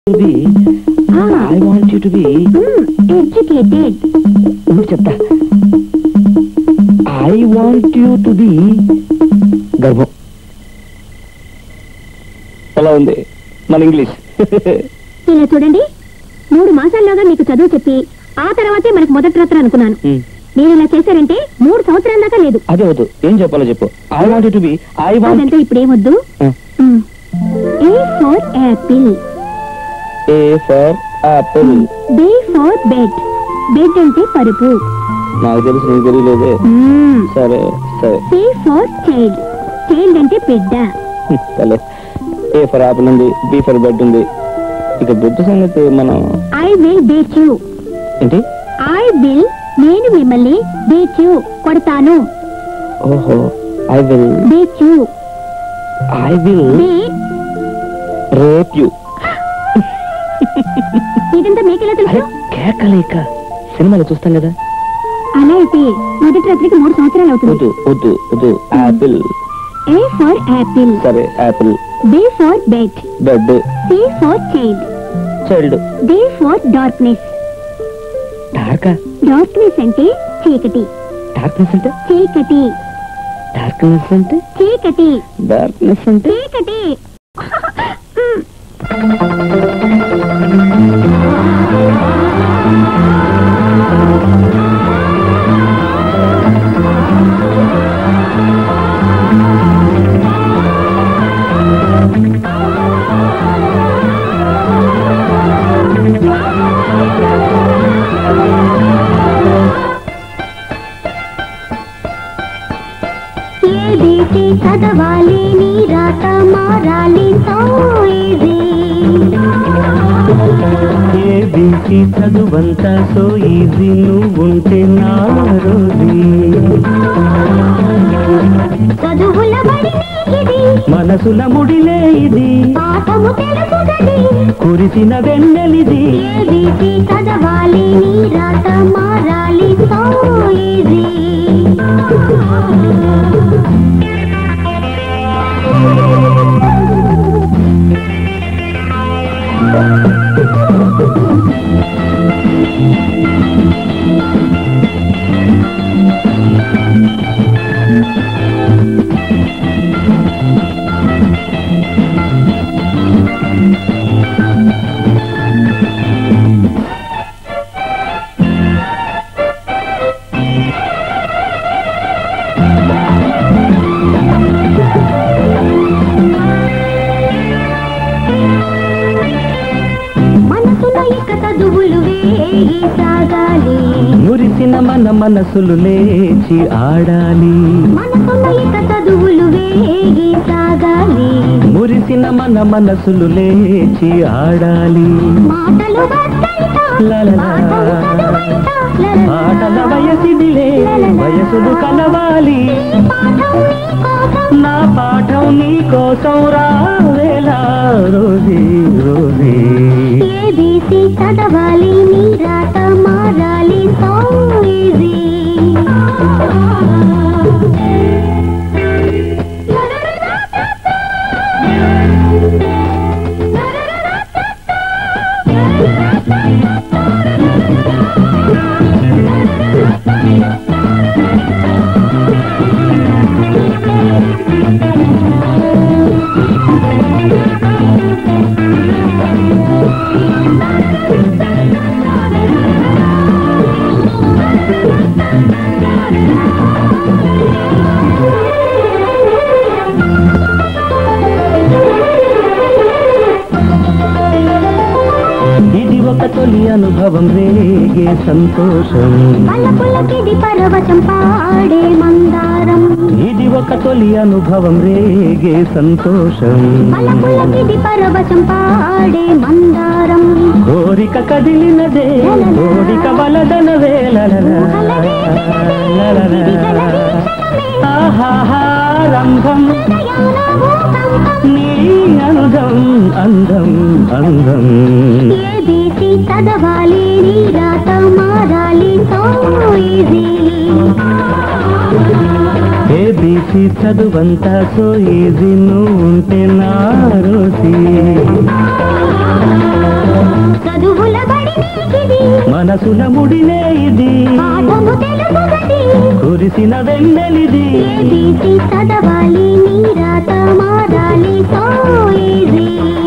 To be I want you to be educated ఇప్పుడు చెప్తా I want you to be గర్భం ఎలా ఉంది మన ఇంగ్లీష్ ఇలా చూడండి మూడు మాసాల్లోగా మీకు చదువు చెప్పి ఆ తర్వాతే మనకు మొదటి రాత్రి అనుకున్నాను మీరు ఇలా చేశారంటే మూడు సంవత్సరాల దాకా లేదు అదే వద్దు ఏం చెప్పాలో చెప్పు I want you to be I want అదంతా ఇప్పుడు ఏమొద్దు A for apple A for apple B for bed bed అంటే పరుపు నాకు తెలుసు నీకు తెలియలేదే సరే సరే సి ఫర్ చైల్డ్ చైల్డ్ అంటే బిడ్డ సరే ఏ ఫర్ యాపిల్ ఉంది బి ఫర్ బెడ్ ఉంది ఇక బిడ్డ సంగతి మనం ఐ విల్ బీచ్ యూ ఏంటి ఐ విల్ నేను మిమ్మల్ని బీచ్ యూ కొడతాను ఓహో I will beach you I will beach rape you ఇదంతా మీకెలా అరే తెలుసు కేకలేక సినిమాలో చూస్తాం కదా అలా అయితే మొదటి రాత్రికి మూడు సంవత్సరాలు అవుతుంది వద్దు వద్దు వద్దు యాపిల్ ఏ ఫర్ యాపిల్ సరే apple B for bed bed C for child child D for darkness డార్కా డార్క్నెస్ అంటే చీకటి డార్క్నెస్ అంటే చీకటి డార్క్నెస్ అంటే చీకటి డార్క్నెస్ అంటే చీకటి ఏబీసీ చదవాలి నీ రాత మారాలి సో ఈజీ ఏబీసీ చదువంతా సో ఈజీ నువ్వుంటే నా రోజీ చదువుల బడి ఇది మనసుల ముడిలే ఇది పాఠము తెలుసుగది కురిసిన వెన్నెలిది ఏబీసీ చదవాలి నీ రాత మారాలి సో ఈజీ మనసున ఇక చదువులు వేగి సాగాలి మురిసిన మన మనసులు లేచి ఆడాలి మనసున ఇక చదువులు వేగి సాగాలి మురిసిన మన మనసులు లేచి ఆడాలి మాటలు వద్దంట, లలలా. పాఠం చదవంట, లలలా. ఆటల వయసిదిలే వయసులు కలవాలి పాఠం నీకోసం, నా పాఠం నీ కోసం రావేలా రోజీ రోజీ ఏబీసీ చదవాలి నీ రాత మారాలి సో ఈజీ ఇది ఒక తొలి అనుభవం రేగే సంతోషం పల్లపులకిది పరవశం పాడే మందారం ఇది ఒక తొలి అనుభవం రేగే సంతోషం పల్లపులకిది పరవశం పాడే మందారం కోరిక కదిలినదే కోరిక వలదన ఆహారంభం నీ అందం అందం అందం ఏబీసీ చదవాలి నీ రాత మారాలి సో ఈజీ ఏబీసీ చదువంతా సో ఈజీ నువ్వు ఉంటే నా రోజీ మనసుల ముడినే ఇది పాఠము తెలుపుగది కురిసిన వెన్నెలిది ఏబీసీ చదవాలి నీ రాత మారాలి సో ఈజీ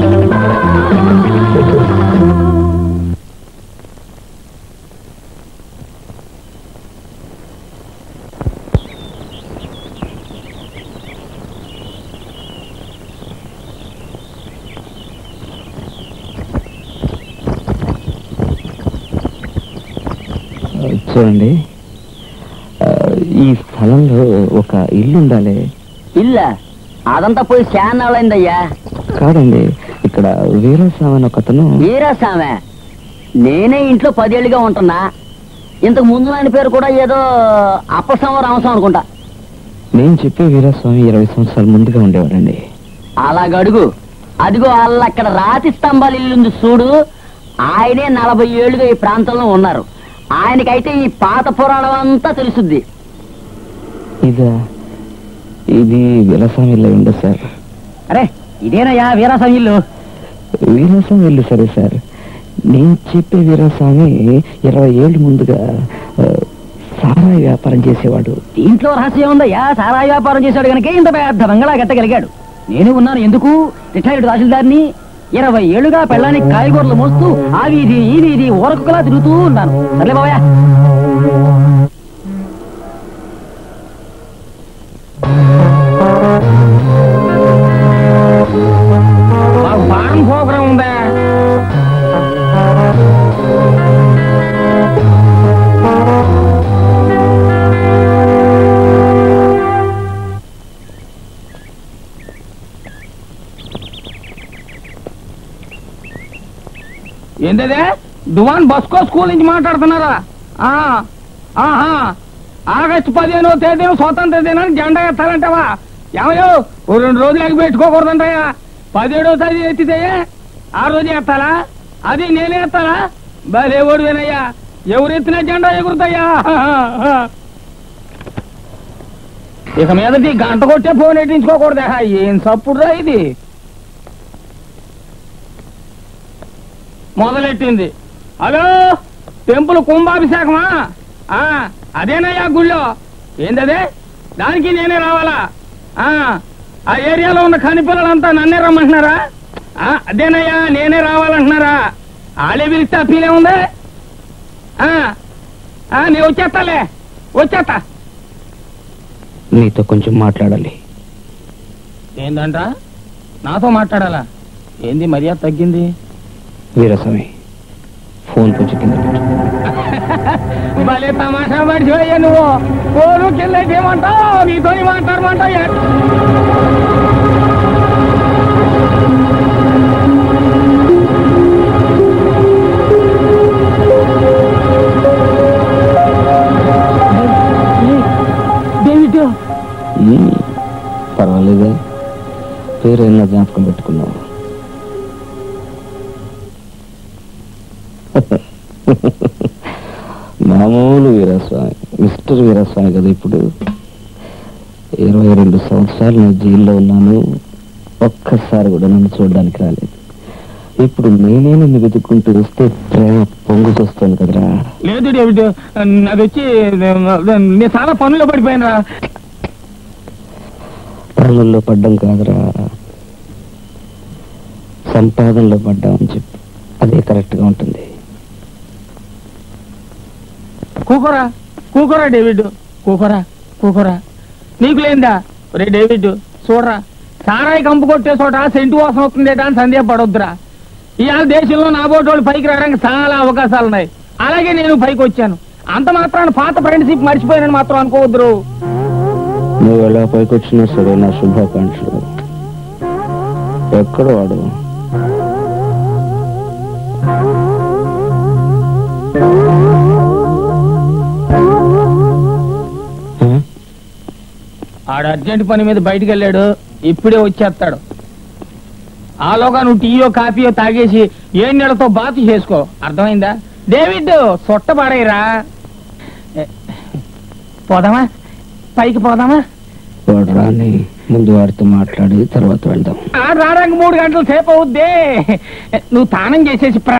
చూడండి ఆ, ఈ స్థలంలో ఒక ఇల్లు ఉండాలి ఇల్ల అదంతా పోయి శానాళ్ళైందయ్యా కాదండి ఇక్కడ వీరస్వామి అని ఒకతను వీరాసామె నేనే ఇంట్లో పదేళ్ళుగా ఉంటున్నా ఇంతకు ముందు ఆయన పేరు కూడా ఏదో అప్పసం రామసం అనుకుంటా నేను చెప్పే వీరస్వామి ఇరవై సంవత్సరాల ముందుగా ఉండేవాడండి అలాగడుగు అదిగో వాళ్ళ అక్కడ రాతి స్తంభాలు ఇల్లుంది చూడు ఆయనే నలభై ఏళ్ళుగా ఈ ప్రాంతంలో ఉన్నారు ఆయనకైతే ఈ పాత పురాణం అంతా తెలుసుద్ది ఇదా ఇది వీరస్వామి ఇల్లు ఉండదు సార్ అరే ఇదేనయ్యా వీరాసం ఇల్లు వీరస్వామి ఇల్లు సరే సార్ నేను చెప్పే వీరస్వామి ఇరవై ఏళ్ళు ముందుగా ఆ, సారాయి వ్యాపారం చేసేవాడు దీంట్లో రహస్యం ఉందయ్యా సారాయి వ్యాపారం చేశాడు కనుక ఇంత పెద్ద బంగళా కట్టగలిగాడు నేను ఉన్నాను ఎందుకు రిటైర్డ్ తహసీల్దార్ని ఇరవై ఏళ్ళుగా పెళ్ళానికి కాయగూరలు మోస్తూ ఆ వీధి ఈ వీధి ఊరకులా తిరుగుతూ ఉన్నాను సర్లే బావయ్య ఫారం ప్రోగ్రామ్ ఉందా ఏంటదే దువాన్ బస్కో స్కూల్ నుంచి మాట్లాడుతున్నారా ఆ, ఆహా ఆగస్టు పదిహేనో తేదీన స్వాతంత్ర దినాన్ని జెండా ఎత్తాలంటావా ఏమయ్యో ఓ రెండు రోజులకి పెట్టుకోకూడదంటాయా పదిహేడో తేదీ ఎత్తితే ఆ రోజు ఎత్తాలా అది నేనే ఎత్తాలా భలే ఓడివేనయ్యా ఎవరు ఎత్తిన జెండా ఎగురుతాయా ఇక మీదటి గంట కొట్టే ఫోన్ ఎట్టించుకోకూడదా ఏం సప్పుడురా ఇది మొదలెట్టింది హలో టెంపుల్ కుంభాభిషేకమా ఆ, అదేనయ్యా గుళ్ళో ఏందదే దానికి నేనే రావాలా ఆ ఆ ఏరియాలో ఉన్న కని పిల్లలంతా నన్నే రమ్మంటున్నారా ఆ, అదేనయ్యా నేనే రావాలంటున్నారా ఆలే పిలిస్తే అప్పీలే ఉంది ఆ, ఆ, నేను వచ్చేస్తాలే వచ్చేస్తా నీతో కొంచెం మాట్లాడాలి ఏందంట నాతో మాట్లాడాలా ఏంది మర్యాద తగ్గింది వీరస్వామి ఫోన్ కొంచెం కింద పెట్టు భలే తమాషా మర్చిపోయా నువ్వు ఫోను కింద ఏమంటావు నీతో మాట్లాడమంటావు డేవిడ్ ఉమ్, పర్వాలేదే పేరు ఎన్నో జ్ఞాపకం పెట్టుకున్నావు మామూలు వీరస్వామి మిస్టర్ వీరస్వామి కదా ఇప్పుడు ఇరవై రెండు సంవత్సరాలు నేను జైల్లో ఉన్నాను ఒక్కసారి కూడా నన్ను చూడడానికి రాలేదు ఇప్పుడు నేనే నిన్ను వెతుక్కుంటూ వస్తే ప్రేమ పొంగు చూస్తాను కదరా లేదు డేవిడ్ అది వచ్చి నేను చాలా పనుల్లో పడిపోయాను పనుల్లో పడ్డం కాదురా సంపాదనలో పడ్డామని చెప్పి అదే కరెక్ట్ గా ఉంటుంది కూకోరా కూకోరా డేవిడ్ కూకోరా కూకోరా నీకు లేందా రే డేవిడ్ చూడరా సారాయి కంపు కొట్టే చోట సెంటు వాసన వస్తుంది అని సందేహపడొద్దురా ఇవాళ దేశంలో నా బోటోళ్ళు పైకి రావడానికి చాలా అవకాశాలు ఉన్నాయి అలాగే నేను పైకి వచ్చాను అంత మాత్రాన పాత ఫ్రెండ్షిప్ మర్చిపోయానని మాత్రం అనుకోవద్దురు నువ్వు ఎలా పైకి వచ్చినా సరే నా శుభాకాంక్షలు ఎక్కడ వాడు ఆ? ఆడు అర్జెంట్ పని మీద బయటికి వెళ్ళాడు ఇప్పుడే వచ్చేస్తాడు ఆలోగా నువ్వు టీయో కాఫీయో తాగేసి ఏ నీళ్ళతో బాతు చేసుకో అర్థమైందా డేవిడ్ సొట్ట పాడేరా పోదామా పైకి పోదామా వాడు రాని ముందు వాడితో మాట్లాడి తర్వాత వెళ్దాం ఆ రాడానికి మూడు గంటల సేపు అవుద్ది నువ్వు తానం చేసేసి